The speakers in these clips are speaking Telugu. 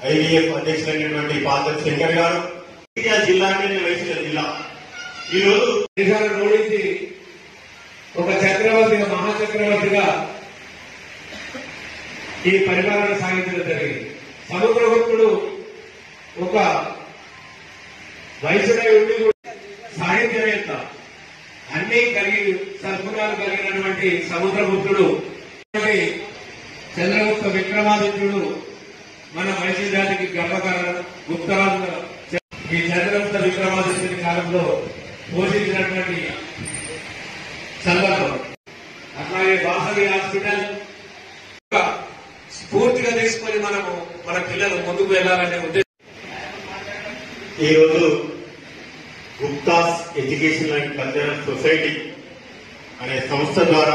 ఐవీఎఫ్ అధ్యక్షులైనటువంటి పాత్ర శంకర్ గారు మంచిర్యాల జిల్లా అంటే నేను వయసుల జిల్లా ఈ రోజు దేశాలను ఓడించి ఒక చక్రవర్తిగా మహాచక్రవర్తిగా ఈ పరిపాలన సాగించడం జరిగింది సముద్రగుప్తుడు ఒక వయసుడై ఉండి కూడా సాహిత్యవేత్త అన్ని కలిగి సద్గుణాలు కలిగినటువంటి సముద్రగుప్తుడు చంద్రగుప్త విక్రమాదిత్యుడు మన వైశ్య జాతికి గర్వకారణం గుప్తరాజు ఈ చంద్రగుప్త విక్రమాదిత్యుడి కాలంలో పోషించినటువంటి సందర్భం అట్లాగే వాసవి హాస్పిటల్ ఒక స్ఫూర్తిగా తీసుకొని మనము మన పిల్లలు ముందుకు వెళ్ళాలనే ఉద్దేశం ఈ రోజు Guptas education and cultural society అనే సంస్థ ద్వారా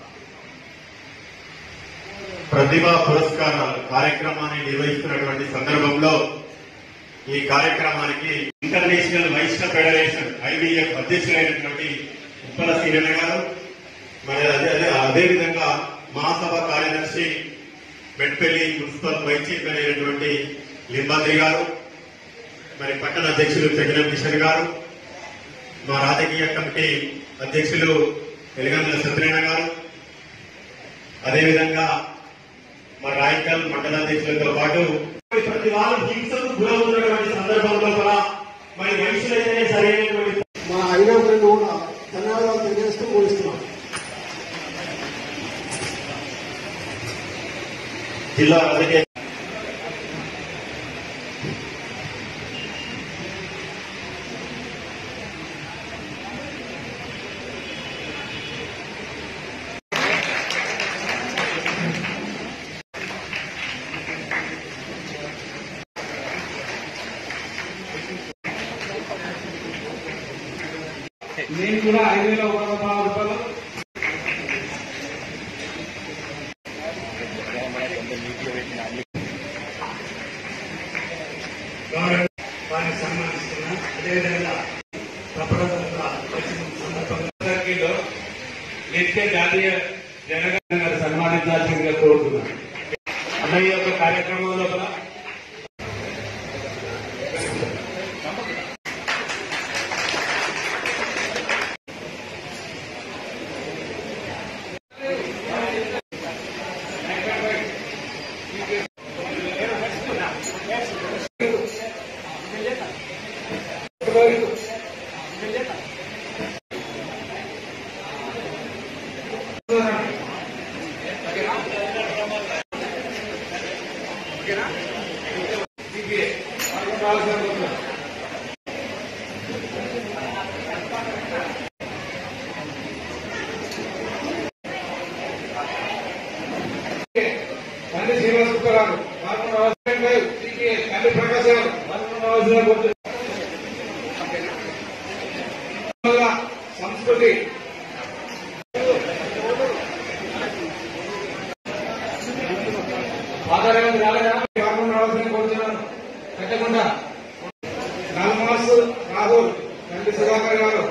ప్రతిభా పురస్కారాల కార్యక్రమాన్ని నిర్వహిస్తున్నటువంటి సందర్భంలో ఈ కార్యక్రమానికి ఇంటర్నేషనల్ వైష్ణవ్ ఫెడరేషన్ ఐవీఎఫ్ అధ్యక్షులైనటువంటి ఉప్పల సీరణ గారు మరి అదే అదే అదేవిధంగా మహాసభ కార్యదర్శి మెట్పల్లి మున్సిపల్ వైస్ చైర్మన్ అయినటువంటి లింబాద్రి గారు మరి పట్టణ అధ్యక్షులు చంద్రం కిషన్ గారు మా రాజకీయ కమిటీ అధ్యక్షులు ఎలిగందుల సత్యనారాయణ గారు అదేవిధంగా మా రాయకల్ మండల అధ్యక్షులతో పాటు ప్రతి వాళ్ళు హింసకు గురవుతున్నటువంటి సందర్భంలో కూడా మరి మనుషులైతేనే సరైనటువంటి మా ఐదో ఫ్రెండ్ కూడా ధన్యవాదాలు తెలియజేస్తూ ముగిస్తున్నాం జిల్లా రాజకీయ నేను కూడా ఐదు వేల ఒక వందల పదహారు రూపాయలు వారిని సన్మానిస్తున్నా అదేవిధంగా ప్రపంచంగా వచ్చిన సందర్భంగా నిత్య జాతీయ జనగణ గారు సన్మానించాల్సిందిగా కోరుతున్నాను అన్నయ్య యొక్క కార్యక్రమం లోపల తండ్రి శ్రీనివాస గారు మార్మల్ రాజశేఖర్ గారు సిపిఐ తండ్రి ప్రకాశ్ గారు మార్మల్ రాజశేఖర్ గారు వల్ల సంస్కృతి ఆధారంగా రాలేదా మార్మల్ రాజశేఖర్ కోరుతున్నాను పెట్టకుండా నల్మాస్ రాహుల్ తండ్రి సుధాకర్ గారు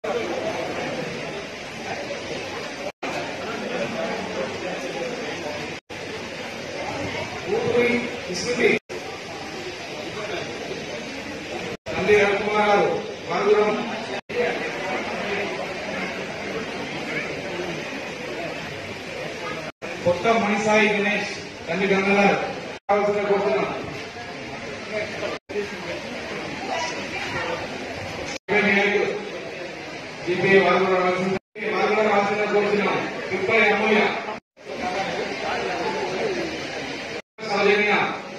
ఊపిరి విస్మృతి తండ్రి రవికుమార్ గారు వారుగురం కొత్త మణిసాయి గణేష్ తండ్రి గంగగారు కావాల్సిన కోరుతున్నాం జీపీ వారుగుర రావాల్సిన వారుగుర రావాల్సిన కోరుతున్నాం తిప్పై Amulya Sowjanya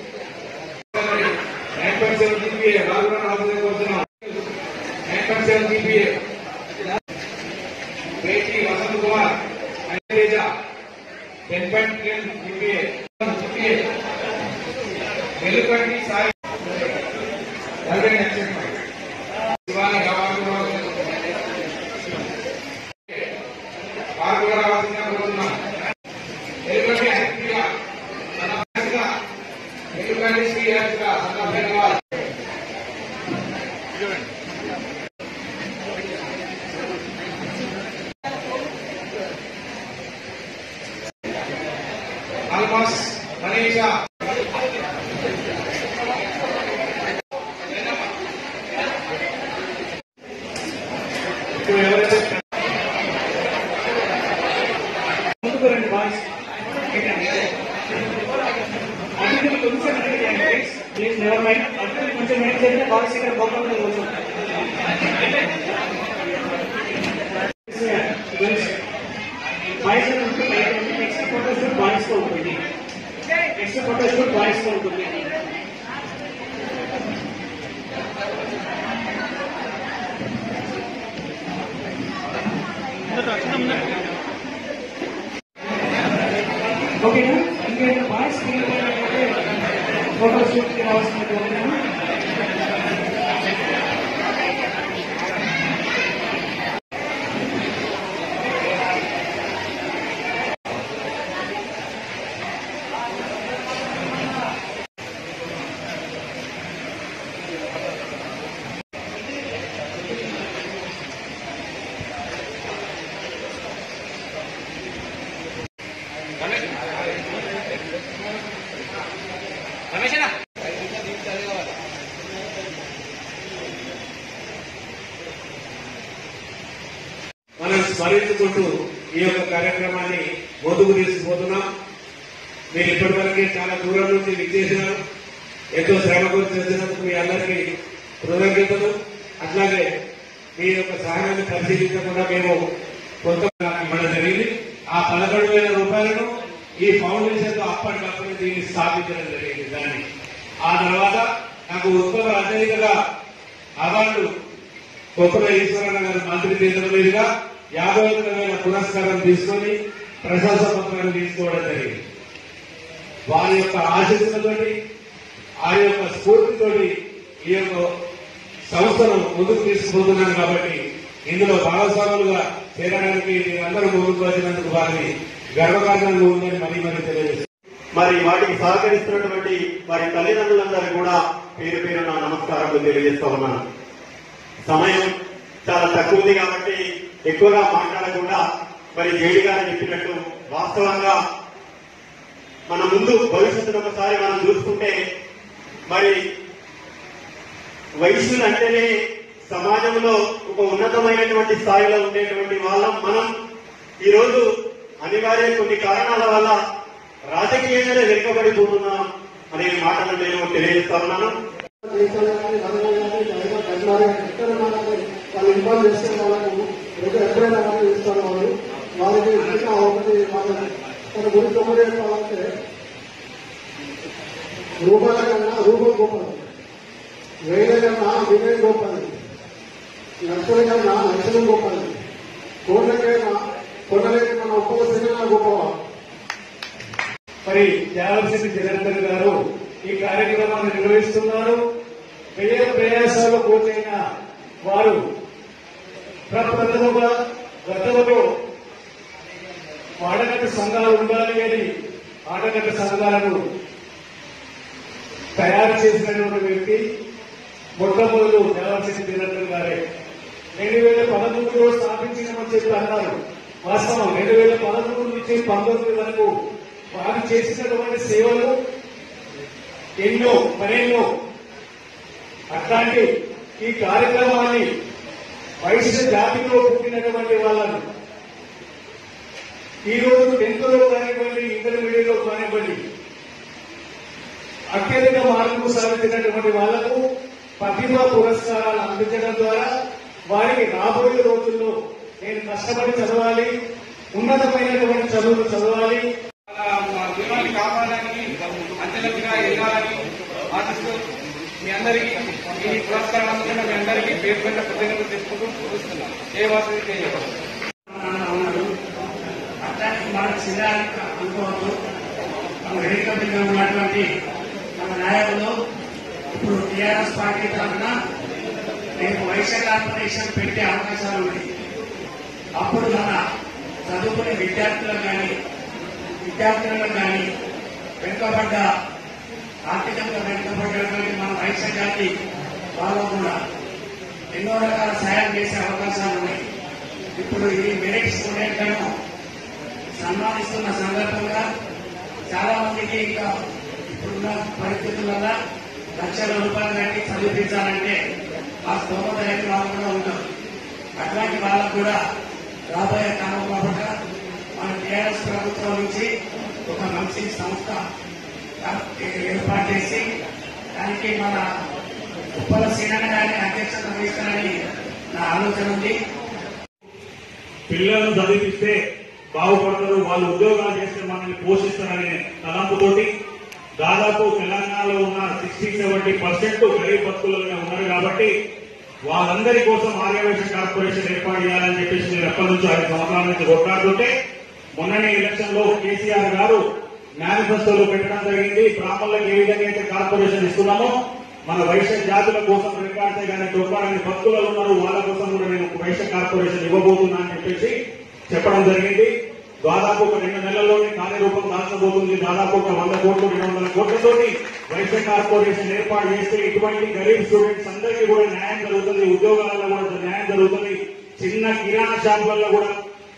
nine point seven GPA రాజుగా రాజుగా కోరుతున్నాం నైన్ పాయింట్ సెవెన్ జీపీఏ వేటి Vasanth Kumar Teja ten point ten GPA GPA Velukanti Sai నలభై నక్షత్రం శివాని రావాల్సిన వారు రావాల్సిన కోరుతున్నాం వెలుకంటి హరిప్రియ సన్నగా వెలుకంటి శ్రీ హరిప్రియ సన్న ధన్యవాదాలు ఆల్మోస్ట్ మనీషా అతిథులు కొంచెం ప్లీజ్ నెవర్ మైండ్ అతిథులు కొంచెం వెనక్కి జరిగితే బాయ్స్ ఇక్కడ బొమ్మలు మీద కొంచెం బాయ్స్ ఉంటుంది నెక్స్ట్ ఫోటో షూట్ బాయ్స్ తో ఉంటుంది నెక్స్ట్ ఫోటో షూట్ బాయ్స్ తో ఉంటుంది ఓకేనా ఇంకేమైనా బాయ్స్ ఫోటో షూట్ కి రావాల్సినట్టు ఓకేనా మనం స్మరించుకుంటూ ఈ యొక్క కార్యక్రమాన్ని ముందుకు తీసుకుపోతున్నాం మీరు ఇప్పటివరకే చాలా దూరం నుంచి విచ్చేసినారు ఎంతో శ్రమ గురించి వచ్చినందుకు మీ అందరికీ కృతజ్ఞతలు అట్లాగే మీ యొక్క సహాయాన్ని పరిశీలించకుండా మేము కొంత ఇవ్వడం జరిగింది ఆ పదకొండు వేల రూపాయలను ఈ ఫౌండేషన్ తో అప్పటికప్పుడు దీన్ని స్థాపించడం జరిగింది దాన్ని ఆ తర్వాత నాకు ఉత్తమ రచయితగా అవార్డు కొత్తల ఈశ్వరన్న గారు మంత్రి చేతుల మీదుగా యాభై ఒక్క వేల పురస్కారం తీసుకొని ప్రశంస పత్రాన్ని తీసుకోవడం జరిగింది వారి యొక్క ఆశీస్సులతోటి ఆ యొక్క స్ఫూర్తితోటి ఈ యొక్క సంస్థను ముందుకు తీసుకుపోతున్నాను కాబట్టి ఇందులో భాగస్వాములుగా చేరడానికి మీరందరూ ముందుకు వచ్చినందుకు వారిని గర్వకారణంగా ఉందని మరీ మరీ తెలియజేస్తాను మరి వాటికి సహకరిస్తున్నటువంటి వారి తల్లిదండ్రులందరూ కూడా పేరు పేరు నా నమస్కారాలు తెలియజేస్తా ఉన్నాను సమయం చాలా తక్కువ ఉంది కాబట్టి ఎక్కువగా మాట్లాడకుండా మరి జేడి గారు చెప్పినట్టు వాస్తవంగా మన ముందు భవిష్యత్తును ఒకసారి మనం చూసుకుంటే మరి వయసులు అంటేనే సమాజంలో ఒక ఉన్నతమైనటువంటి స్థాయిలో ఉండేటువంటి వాళ్ళం మనం ఈరోజు అనివార్య కొన్ని కారణాల వల్ల రాజకీయంగానే వెనుకబడిపోతున్నాం అనే మాటలు నేను తెలియజేస్తా ఉన్నాను దేశాలు కానీ నగరాలు కానీ బయట గడ్డాలు కానీ ఎక్కడైనా కానీ వాళ్ళు ఇన్వాల్వ్ చేస్తే వాళ్ళకు ఏదో ఎప్పుడైనా కానీ ఇస్తారు వాళ్ళు వాళ్ళకి ఇంకా ఒకటి వాళ్ళ తన గురించి ఒకటి చెప్పాలంటే రూపాయల కన్నా రూపం గొప్పది వేల కన్నా వినయం గొప్పది లక్షల కన్నా లక్షలం గొప్పది కోట్లకైనా కొండలకి మన ఒక్కొక్క సినిమా గొప్పవా మరి జాలశెట్టి జగన్ గారు ఈ కార్యక్రమాన్ని నిర్వహిస్తున్నారు వ్యయ ప్రయాసాలు పూర్తయిన వారు ప్రప్రథముగా గతంలో ఆడగట్ట సంఘాలు ఉండాలి అని ఆడగట్ట సంఘాలను తయారు చేసినటువంటి వ్యక్తి మొట్టమొదలు జాలశెట్టి జగన్ గారే రెండు వేల పదమూడులో స్థాపించినామని చెప్పి అన్నారు వాస్తవం రెండు వేల పదమూడు నుంచి పంతొమ్మిది వరకు వారు చేసినటువంటి సేవలు ఎన్నో మరెన్నో అట్లాంటి ఈ కార్యక్రమాన్ని వైశ్య జాతిలో పుట్టినటువంటి వాళ్ళను ఈ రోజు టెన్త్ లో కానివ్వండి ఇంటర్మీడియట్ లో కానివ్వండి అత్యధిక మార్కులు సాధించినటువంటి వాళ్లకు ప్రతిభా పురస్కారాలు అందించడం ద్వారా వారికి రాబోయే రోజుల్లో నేను కష్టపడి చదవాలి ఉన్నతమైనటువంటి చదువులు చదవాలి మిమ్మల్ని కాపాడడానికి అంచెలంచెగా ఎదగాలని ఆశిస్తూ మీ అందరికీ ఈ పురస్కారం అందుకున్న మీ అందరికీ పేరు పెద్ద కృతజ్ఞతలు చెప్పుకుంటూ చూస్తున్నాం ఏ వాసవి చేయకూడదు ఉన్నాడు అట్లాంటి మన శిలాన్ని అనుకోవద్దు మన వేదిక మీద ఉన్నటువంటి మన నాయకులు ఇప్పుడు టీఆర్ఎస్ పార్టీ తరఫున రేపు వైశ్య కార్పొరేషన్ పెట్టే అవకాశాలు ఉన్నాయి అప్పుడు మన చదువుకునే విద్యార్థులకు కానీ విద్యార్థులకు కానీ వెనుకబడ్డ ఆర్థికంగా వెనుకబడ్డటువంటి మన వైశ్య జాతి వాళ్ళు కూడా ఎన్నో రకాల సాయం చేసే అవకాశాలు ఉన్నాయి ఇప్పుడు ఈ మెరిట్ స్టూడెంట్లను సన్మానిస్తున్న సందర్భంగా చాలా మందికి ఇంకా ఇప్పుడున్న పరిస్థితుల వల్ల లక్షల రూపాయలు కట్టి చదివించాలంటే ఆ స్తోమత లేని వాళ్ళు కూడా ఉంటారు అట్లాంటి వాళ్ళకు కూడా రాబోయే కాలం కాబట్టి మన టీఆర్ఎస్ ప్రభుత్వం నుంచి ఒక కౌన్సిల్ సంస్థ ఏర్పాటు చేసి దానికి మన ఉప్పల శ్రీనన్న గారిని అధ్యక్షత వహిస్తానని నా ఆలోచన ఉంది పిల్లలను చదివిస్తే బాగుపడతారు వాళ్ళు ఉద్యోగాలు చేస్తే మనల్ని పోషిస్తారనే తలంపుతోటి దాదాపు తెలంగాణలో ఉన్న సిక్స్టీ సెవెంటీ పర్సెంట్ గరీబ్ బతుకులలోనే ఉన్నారు కాబట్టి వాళ్ళందరి కోసం ఆర్యవేశ కార్పొరేషన్ ఏర్పాటు చేయాలని చెప్పేసి నేను ఎప్పటి నుంచి ఐదు సంవత్సరాల నుంచి కొట్లాడుతుంటే మొన్ననే ఎలక్షన్ లో కేసీఆర్ గారు మేనిఫెస్టోలో పెట్టడం జరిగింది బ్రాహ్మణులకు ఏ విధంగా అయితే కార్పొరేషన్ ఇస్తున్నామో మన వైశ్య జాతుల కోసం రికార్డ్సే కానీ చొక్కాలని భక్తులు ఉన్నారు వాళ్ళ కోసం కూడా నేను వైశ్య కార్పొరేషన్ ఇవ్వబోతున్నా అని చెప్పేసి చెప్పడం జరిగింది దాదాపు ఒక రెండు నెలల్లోనే కార్యరూపం దాల్చబోతుంది దాదాపు ఒక వంద కోట్లు రెండు వందల కోట్లతోటి వైశ్య కార్పొరేషన్ ఏర్పాటు చేస్తే ఇటువంటి గరీబ్ స్టూడెంట్స్ అందరికీ కూడా న్యాయం జరుగుతుంది ఉద్యోగాలలో కూడా న్యాయం జరుగుతుంది చిన్న కిరాణా షాపులలో కూడా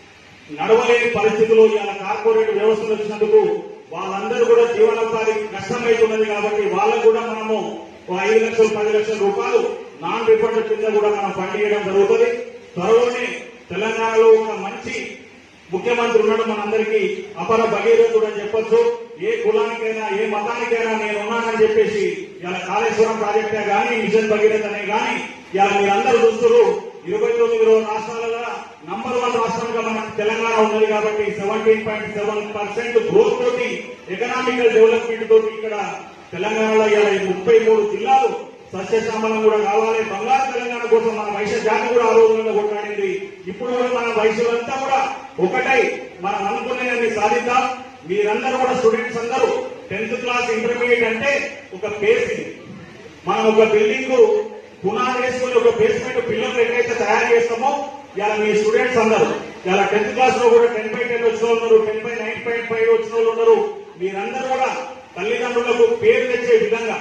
నడవలేని పరిస్థితుల్లో ఇలా కార్పొరేట్ వ్యవస్థలు వచ్చినందుకు వాళ్ళందరూ కూడా జీవనోపాధి కష్టమైతున్నది కాబట్టి వాళ్ళకు కూడా మనము ఓ ఐదు లక్షలు పది లక్షల రూపాయలు నాన్ రిఫండ్ కింద కూడా మనం ఫండ్ చేయడం జరుగుతుంది త్వరలోనే తెలంగాణలో ఒక మంచి ముఖ్యమంత్రి ఉండడం మనందరికీ అపర భగీరథుడు అని చెప్పొచ్చు ఏ కులానికైనా ఏ మతానికైనా నేను ఉన్నానని చెప్పేసి ఇలా కాళేశ్వరం ప్రాజెక్టే గాని మిషన్ భగీరథ అనే గాని ఇలా మీరందరూ చూస్తున్నారు ఇరవై తొమ్మిది రాష్ట్రాలలో నంబర్ వన్ రాష్ట్రంగా మన తెలంగాణ ఉన్నది కాబట్టి seventeen point seven percent growth తోటి ఎకనామికల్ డెవలప్మెంట్ తోటి ఇక్కడ తెలంగాణలో ఇలా ఈ ముప్పై మూడు జిల్లాలు సస్యశ్యామలం కూడా కావాలి బంగారు తెలంగాణ కోసం మన వైశ్య జాతి కూడా ఆ రోజుల్లో కొట్లాడింది ఇప్పుడు కూడా మన వైశ్యులంతా కూడా ఒకటై మనం అనుకునేదాన్ని సాధిద్దాం మీరందరూ కూడా స్టూడెంట్స్ అందరూ టెన్త్ క్లాస్ ఇంటర్మీడియట్ అంటే ఒక బేసిక్ మనం ఒక బిల్డింగ్ పునాది వేసుకుని ఒక బేస్మెంట్ పిల్లలు ఎక్కడైతే తయారు చేస్తామో ఇలా మీ స్టూడెంట్స్ అందరూ ఇలా టెన్త్ క్లాస్ లో కూడా టెన్ బై టెన్ వచ్చిన వాళ్ళు ఉన్నారు ten by nine point five వచ్చిన వాళ్ళు ఉన్నారు మీరందరూ కూడా తల్లిదండ్రులకు పేరు తెచ్చే విధంగా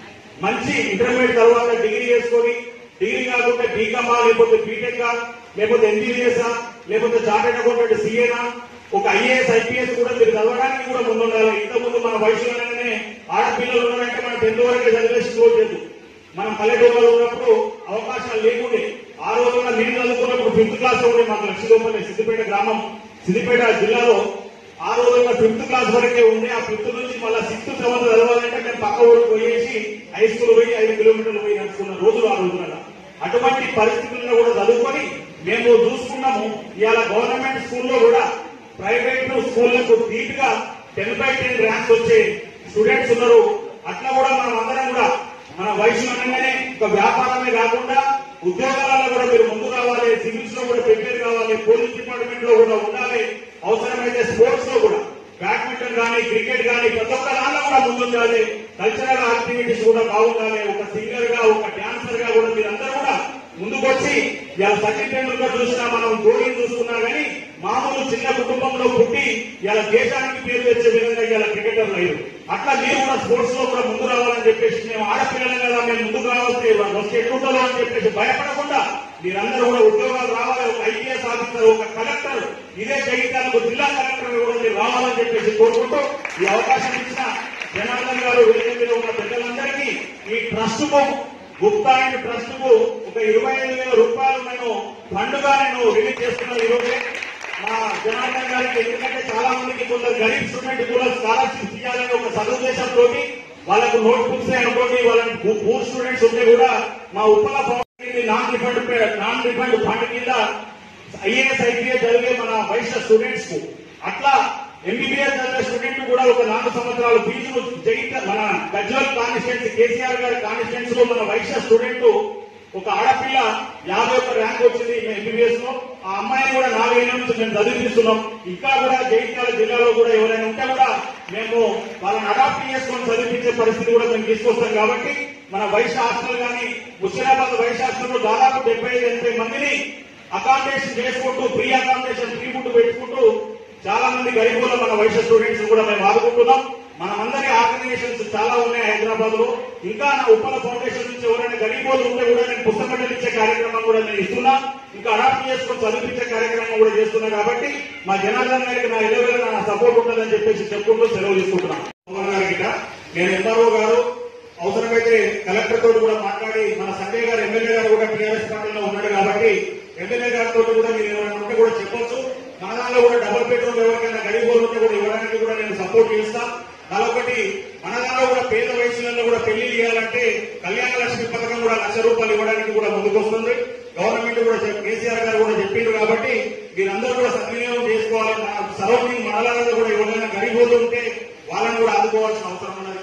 మంచి ఇంటర్మీడియట్ తర్వాత డిగ్రీ చేసుకొని డిగ్రీ కాకుండా బీకామా లేకపోతే బీటెక్ లేకపోతే ఎంబీబీఎస్ లేకపోతే చార్టెడ్ అకౌంటెంట్ సీఏనా ఒక ఐఏఎస్ ఐపీఎస్ కూడా మీరు చదవడానికి కూడా ముందుండాలి ఇంతకుముందు మన వయసులోనే ఆడపిల్లలు ఉన్నారంటే మనం టెన్త్ వరకే చదివేసి చూడలేదు మనం పల్లెటూరులో ఉన్నప్పుడు అవకాశాలు లేకుండే ఆ రోజుల్లో నేను చదువుకున్నప్పుడు ఫిఫ్త్ క్లాస్ ఉండే మాకు లక్ష్మీగోపల్లి సిద్దిపేట గ్రామం సిద్దిపేట జిల్లాలో ఆ రోజుల్లో ఫిఫ్త్ క్లాస్ వరకే ఉండే ఆ ఫిఫ్త్ నుంచి మళ్ళీ సిక్స్త్ సెవెంత్ చదవాలంటే మేము పక్క ఊరికి పోయేసి హై స్కూల్ పోయి ఐదు కిలోమీటర్లు పోయి నడుచుకున్న రోజులు ఆ రోజులలో అటువంటి పరిస్థితుల్లో కూడా చదువుకొని మేము చూసుకున్నాము ఇవాళ గవర్నమెంట్ స్కూల్లో కూడా ప్రైవేట్ స్కూళ్లకు ధీటుగా టెన్ బై టెన్ ర్యాంక్స్ వచ్చే స్టూడెంట్స్ ఉన్నారు అట్లా కూడా మనం అందరం కూడా మన వయసు అనగానే ఒక వ్యాపారమే కాకుండా ఉద్యోగాలలో కూడా మీరు ముందు రావాలి సివిల్స్ లో కూడా ప్రిపేర్ కావాలి పోలీస్ డిపార్ట్మెంట్ లో కూడా ఉండాలి అవసరమైతే స్పోర్ట్స్ లో కూడా బ్యాడ్మింటన్ కానీ క్రికెట్ కానీ ప్రతి ఒక్క దానిలో కూడా ముందుండాలి కల్చరల్ యాక్టివిటీస్ కూడా బాగుండాలి ఒక సింగర్ గా ఒక డాన్సర్ గా కూడా మీరందరూ కూడా ముందుకొచ్చి ఇలా సచిన్ టెండూల్కర్ చూసినా మనం ధోని చూసుకున్నా కానీ మామూలు చిన్న కుటుంబంలో పుట్టి ఇలా దేశానికి పేరు తెచ్చే విధంగా ఇలా క్రికెటర్లు అయ్యారు అట్లా మీరు కూడా స్పోర్ట్స్ లో కూడా ముందు రావాలని చెప్పేసి మేము ఆడపిల్లలు కదా మేము ముందుకు రావాల్సి వస్తే ఎట్లుంటుందో అని చెప్పేసి భయపడకుండా మీరందరూ కూడా ఉద్యోగాలు రావాలి ఒక ఐపీఎస్ ఆఫీసర్ ఒక కలెక్టర్ ఇదే జగిత్యాలకు జిల్లా కలెక్టర్ కూడా మీరు రావాలని చెప్పేసి కోరుకుంటూ ఈ అవకాశం ఇచ్చిన జనార్దన్ గారు వేదిక మీద ఉన్న పెద్దలందరికీ ఈ ట్రస్ట్ కు గుప్తా అండ్ ట్రస్ట్ కు ఒక ఇరవై ఐదు వేల రూపాయలు నేను ఫండ్గా నేను రిలీజ్ చేస్తున్నాను ఈ రోజే మా జనార్దన్ గారికి ఎందుకంటే చాలా మందికి కొందరు గరీబ్ స్టూడెంట్ కూడా స్కాలర్షిప్ ఇవ్వాలని ఒక సదుద్దేశంతో వాళ్ళకు నోట్ బుక్స్ అనుకోండి వాళ్ళకి పూర్ స్టూడెంట్స్ ఉంటే కూడా మా Uppala foundation non refund non refund fund కింద ఐఏఎస్ ఐపీఎస్ చదివే మన వైశ్య స్టూడెంట్స్ కు అట్లా ఎంబీబీఎస్ చదివే స్టూడెంట్ కూడా ఒక నాలుగు సంవత్సరాలు ఫీజులు జగిత మన గజ్వల్ కాన్స్టిట్యున్సీ కేసీఆర్ గారి కాన్స్టిట్యున్సీ లో మన వైశ్య స్టూడెంట్ ఒక ఆడపిల్ల యాభై ఒక్క ర్యాంక్ వచ్చింది ఎంబీబీఎస్ లో ఆ అమ్మాయిని కూడా నాలుగేళ్ల నుంచి మేము చదివిస్తున్నాం ఇంకా కూడా జగిత్యాల జిల్లాలో కూడా ఎవరైనా ఉంటే కూడా మేము వాళ్ళని అడాప్ట్ చేసుకొని చదివించే పరిస్థితి కూడా మేము తీసుకొస్తాం కాబట్టి మన వైశ్య హాస్టల్ కానీ ముషిరాబాద్ వైశ్య హాస్టల్లో దాదాపు డెబ్బై ఐదు ఎనభై మందిని అకామిడేషన్ చేసుకుంటూ ఫ్రీ అకామిడేషన్ ఫ్రీ ఫుడ్ పెట్టుకుంటూ చాలా మంది గరీబుల మన వైశ్య స్టూడెంట్స్ కూడా మేము ఆదుకుంటున్నాం మనమందరి ఆర్గనైజేషన్స్ చాలా ఉన్నాయి హైదరాబాద్ లో ఇంకా నా ఉప్పల ఫౌండేషన్ నుంచి ఎవరైనా గరీబోలు ఉంటే కూడా నేను పుస్తకం ఇచ్చే కార్యక్రమం కూడా నేను ఇస్తున్నా ఇంకా అడాప్ట్ చేసుకొని చదివించే కార్యక్రమం కూడా చేస్తున్నా కాబట్టి మా జనార్దన్ గారికి నా ఎలవేళ నా సపోర్ట్ ఉంటుందని చెప్పేసి చెప్పుకుంటూ సెలవు తీసుకుంటున్నాను మోహన్ గారి గిట్ట నేను ఎంఆర్ఓ గారు అవసరమైతే కలెక్టర్ తోటి కూడా మాట్లాడి మన సంజయ్ గారు ఎమ్మెల్యే గారు కూడా టీఆర్ఎస్ పార్టీలో ఉన్నాడు కాబట్టి ఎమ్మెల్యే గారితో కూడా మీరు ఏమైనా ఉంటే కూడా చెప్పొచ్చు మన దానిలో మండలాల్లో కూడా డబుల్ బెడ్రూమ్ ఎవరికైనా గరీబోలు ఉంటే కూడా ఇవ్వడానికి కూడా నేను సపోర్ట్ చేస్తా మరొకటి మన దాంట్లో కూడా పేద వయసులలో కూడా పెళ్లి చేయాలంటే కళ్యాణ లక్ష్మి పథకం కూడా లక్ష రూపాయలు ఇవ్వడానికి కూడా ముందుకొస్తుంది గవర్నమెంట్ కూడా చెప్- కేసీఆర్ గారు కూడా చెప్పిండ్రు కాబట్టి మీరందరూ కూడా సద్వినియోగం చేసుకోవాలి మన సరౌండింగ్ మండలాలలో కూడా ఎవరైనా గరీబోలు ఉంటే వాళ్ళని కూడా ఆదుకోవాల్సిన అవసరం ఉన్నది